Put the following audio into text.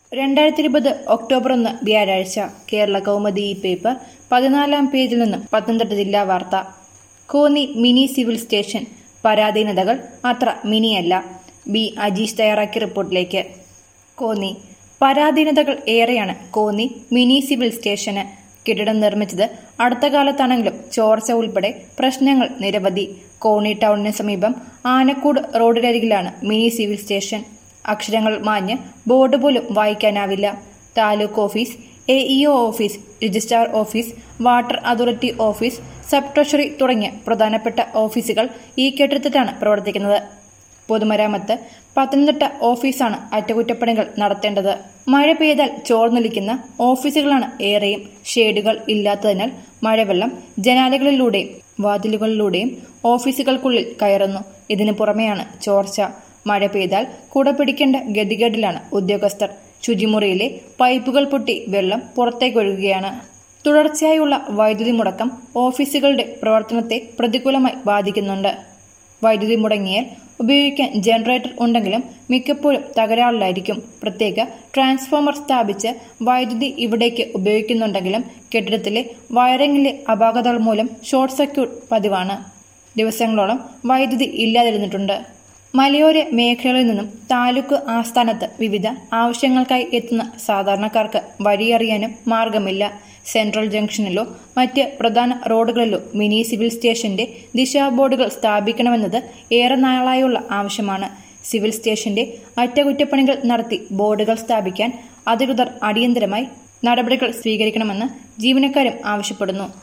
രണ്ടായിരത്തി ഇരുപത് ഒക്ടോബർ ഒന്ന് വ്യാഴാഴ്ച കേരള കൗമുദി ഈ പേപ്പർ പതിനാലാം പേജിൽ നിന്നും പത്തനംതിട്ട ജില്ലാ വാർത്ത കോന്നി മിനി സിവിൽ സ്റ്റേഷൻ പരാധീനതകൾ അത്ര മിനിയല്ല ബി അജീഷ് തയ്യാറാക്കിയ റിപ്പോർട്ടിലേക്ക് കോന്നി പരാധീനതകൾ ഏറെയാണ് കോന്നി മിനി സിവിൽ സ്റ്റേഷന് കെട്ടിടം നിർമ്മിച്ചത് അടുത്ത കാലത്താണെങ്കിലും ചോർച്ച ഉൾപ്പെടെ പ്രശ്നങ്ങൾ നിരവധി കോന്നി ടൗണിന് സമീപം ആനക്കൂട് റോഡിനരികിലാണ് മിനി സിവിൽ സ്റ്റേഷൻ അക്ഷരങ്ങൾ മാഞ്ഞ് ബോർഡ് പോലും വായിക്കാനാവില്ല taluk office A EO office registrar office water authority office sub treasury തുടങ്ങിയ പ്രധാനപ്പെട്ട ഓഫീസുകൾ ഈ കെട്ടിടത്തിലാണ് പ്രവർത്തിക്കുന്നത് പൊതുമരാമത്ത് പത്തനംതിട്ട ഓഫീസാണ് അറ്റകുറ്റപ്പണികൾ നടത്തേണ്ടത് മഴ പെയ്താൽ ചോർന്നൊലിക്കുന്ന ഓഫീസുകളാണ് ഏറെയും ഷേഡുകൾ ഇല്ലാത്തതിനാൽ മഴവെള്ളം ജനാലകളിലൂടെയും വാതിലുകളിലൂടെയും ഓഫീസുകൾക്കുള്ളിൽ കയറുന്നു ഇതിനു പുറമെയാണ് ചോർച്ച മഴ പെയ്താൽ കുട പിടിക്കേണ്ട ഗതികേടിലാണ് ഉദ്യോഗസ്ഥർ ശുചിമുറിയിലെ പൈപ്പുകൾ പൊട്ടി വെള്ളം പുറത്തേക്കൊഴുകുകയാണ് തുടർച്ചയായുള്ള വൈദ്യുതി മുടക്കം ഓഫീസുകളുടെ പ്രവർത്തനത്തെ പ്രതികൂലമായി ബാധിക്കുന്നുണ്ട് വൈദ്യുതി മുടങ്ങിയാൽ ഉപയോഗിക്കാൻ ജനറേറ്റർ ഉണ്ടെങ്കിലും മിക്കപ്പോഴും തകരാറിലായിരിക്കും പ്രത്യേക ട്രാൻസ്ഫോമർ സ്ഥാപിച്ച് വൈദ്യുതി ഇവിടേക്ക് ഉപയോഗിക്കുന്നുണ്ടെങ്കിലും കെട്ടിടത്തിലെ വയറിംഗിലെ അപാകതകൾ മൂലം ഷോർട്ട് സർക്യൂട്ട് പതിവാണ് ദിവസങ്ങളോളം വൈദ്യുതി ഇല്ലാതിരുന്നിട്ടുണ്ട് മലയോര മേഖലകളിൽ നിന്നും താലൂക്ക് ആസ്ഥാനത്ത് വിവിധ ആവശ്യങ്ങൾക്കായി എത്തുന്ന സാധാരണക്കാർക്ക് വഴിയറിയാനും മാർഗമില്ല സെൻട്രൽ ജംഗ്ഷനിലോ മറ്റ് പ്രധാന റോഡുകളിലോ മിനി സിവിൽ സ്റ്റേഷന്റെ ദിശാ ബോർഡുകൾ സ്ഥാപിക്കണമെന്നത് ഏറെ നാളായുള്ള ആവശ്യമാണ് സിവിൽ സ്റ്റേഷന്റെ അറ്റകുറ്റപ്പണികൾ നടത്തി ബോർഡുകൾ സ്ഥാപിക്കാൻ അധികൃതർ അടിയന്തരമായി നടപടികൾ സ്വീകരിക്കണമെന്ന് ജീവനക്കാരും ആവശ്യപ്പെടുന്നു